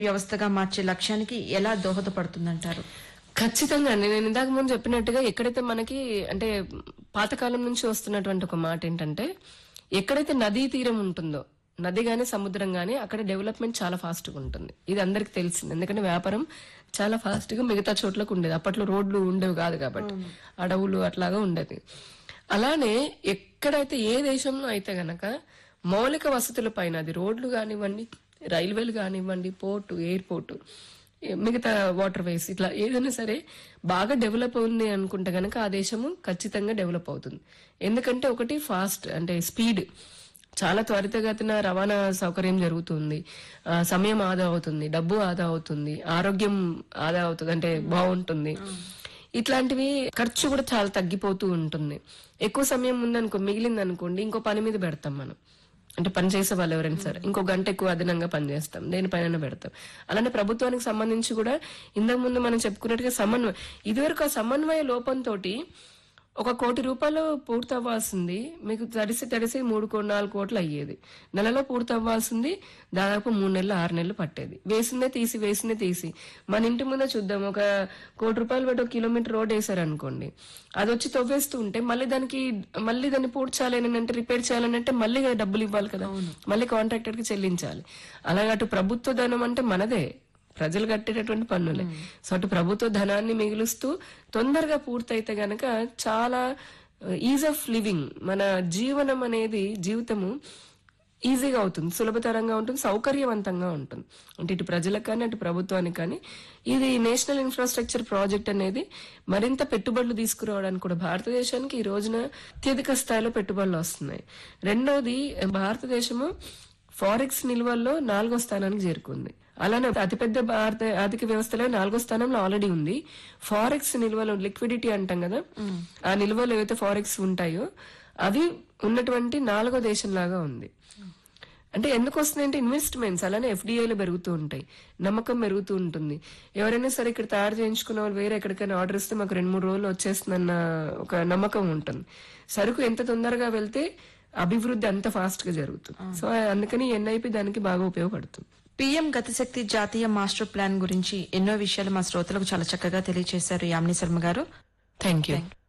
వ్యవస్థగా మార్చే లక్ష్యానికి ఎలా దోహదపడుతుందంటారు ఖచ్చితంగా అండి నేను ఇందాక ముందు చెప్పినట్టుగా ఎక్కడైతే మనకి అంటే పాతకాలం నుంచి వస్తున్నటువంటి ఒక మాట ఏంటంటే ఎక్కడైతే నదీ తీరం ఉంటుందో నది గాని సముద్రం గాని అక్కడ డెవలప్మెంట్ చాలా ఫాస్ట్ గా ఉంటుంది ఇది అందరికి తెలిసింది ఎందుకంటే వ్యాపారం చాలా ఫాస్ట్ గా మిగతా చోట్లకు ఉండేది అప్పట్లో రోడ్లు ఉండేవి కాదు కాబట్టి అడవులు అట్లాగా ఉండేది అలానే ఎక్కడైతే ఏ దేశంలో అయితే గనక మౌలిక వసతుల పైన అది రోడ్లు కానివ్వండి రైల్వేలు కానివ్వండి పోర్టు ఎయిర్పోర్టు మిగతా వాటర్ వేస్ ఇట్లా ఏదైనా సరే బాగా డెవలప్ ఉంది అనుకుంటే గనక ఆ దేశము ఖచ్చితంగా డెవలప్ అవుతుంది ఎందుకంటే ఒకటి ఫాస్ట్ అంటే స్పీడ్ చాలా త్వరితగతిన రవాణా సౌకర్యం జరుగుతుంది ఆ, సమయం ఆదా అవుతుంది డబ్బు ఆదా అవుతుంది ఆరోగ్యం ఆదా అవుతుంది అంటే బాగుంటుంది ఇట్లాంటివి ఖర్చు కూడా చాలా తగ్గిపోతూ ఉంటుంది ఎక్కువ సమయం ఉందనుకో మిగిలింది అనుకోండి ఇంకో పని మీద పెడతాం మనం అంటే పని చేసే వాళ్ళు ఎవరైనా సరే ఇంకో గంట ఎక్కువ అదనంగా పని చేస్తాం దేనిపైన పెడతాం అలానే ప్రభుత్వానికి సంబంధించి కూడా ఇంతకు ముందు మనం చెప్పుకున్నట్టుగా సమన్వయం ఇదివరకు ఆ సమన్వయ లోపంతో ఒక కోటి రూపాయలు పూర్తి అవ్వాల్సింది మీకు తడిసి తడిసి మూడు కో నాలుగు కోట్లు అయ్యేది నెలలో పూర్తి అవ్వాల్సింది దాదాపు మూడు నెలలు ఆరు నెలలు పట్టేది వేసిందే తీసి వేసిందే తీసి మన ఇంటి ముందే చూద్దాం ఒక కోటి రూపాయలు పెట్టి ఒక కిలోమీటర్ రోడ్ వేసారు అనుకోండి అది వచ్చి తవ్వేస్తూ ఉంటే మళ్ళీ దానికి మళ్ళీ దాన్ని పూడ్చాలని అంటే రిపేర్ చేయాలని అంటే మళ్ళీ డబ్బులు ఇవ్వాలి కదా మళ్ళీ కాంట్రాక్టర్ కి చెల్లించాలి అలాగే అటు ప్రభుత్వ ధనం అంటే మనదే ప్రజలు కట్టేటటువంటి పన్నులే సో అటు ప్రభుత్వ ధనాన్ని మిగులుస్తూ తొందరగా పూర్తయితే గనక చాలా ఈజ్ ఆఫ్ లివింగ్ మన జీవనం అనేది జీవితము ఈజీగా అవుతుంది సులభతరంగా ఉంటుంది సౌకర్యవంతంగా ఉంటుంది అంటే ఇటు ప్రజలకు కానీ అటు ప్రభుత్వానికి కానీ ఇది నేషనల్ ఇన్ఫ్రాస్ట్రక్చర్ ప్రాజెక్ట్ అనేది మరింత పెట్టుబడులు తీసుకురావడానికి కూడా భారతదేశానికి ఈ రోజున అత్యధిక స్థాయిలో పెట్టుబడులు వస్తున్నాయి రెండవది భారతదేశము ఫారెక్స్ నిల్వల్లో నాలుగో స్థానానికి చేరుకుంది అలానే అతిపెద్ద భారత ఆర్థిక వ్యవస్థలో నాలుగో స్థానంలో ఆల్రెడీ ఉంది ఫారెక్స్ నిల్వలు లిక్విడిటీ అంటాం కదా ఆ నిల్వలు ఏవైతే ఫారెక్స్ ఉంటాయో అవి ఉన్నటువంటి నాలుగో దేశం లాగా ఉంది అంటే ఎందుకు వస్తున్నాయంటే ఇన్వెస్ట్మెంట్స్ అలానే ఎఫ్డిఐలు పెరుగుతూ ఉంటాయి నమ్మకం పెరుగుతూ ఉంటుంది ఎవరైనా సరే ఇక్కడ తయారు చేయించుకున్న వాళ్ళు వేరే ఎక్కడికైనా ఆర్డర్ ఇస్తే మాకు రెండు మూడు రోజులు వచ్చేస్తుందన్న ఒక నమ్మకం ఉంటుంది సరుకు ఎంత తొందరగా వెళ్తే అభివృద్ధి అంత ఫాస్ట్ గా జరుగుతుంది సో అందుకని ఎన్ఐపి దానికి బాగా ఉపయోగపడుతుంది పీఎం గతిశక్తి జాతీయ మాస్టర్ ప్లాన్ గురించి ఎన్నో విషయాలు మా శ్రోతలకు చాలా చక్కగా తెలియజేశారు యామిని శర్మ గారు థ్యాంక్ యూ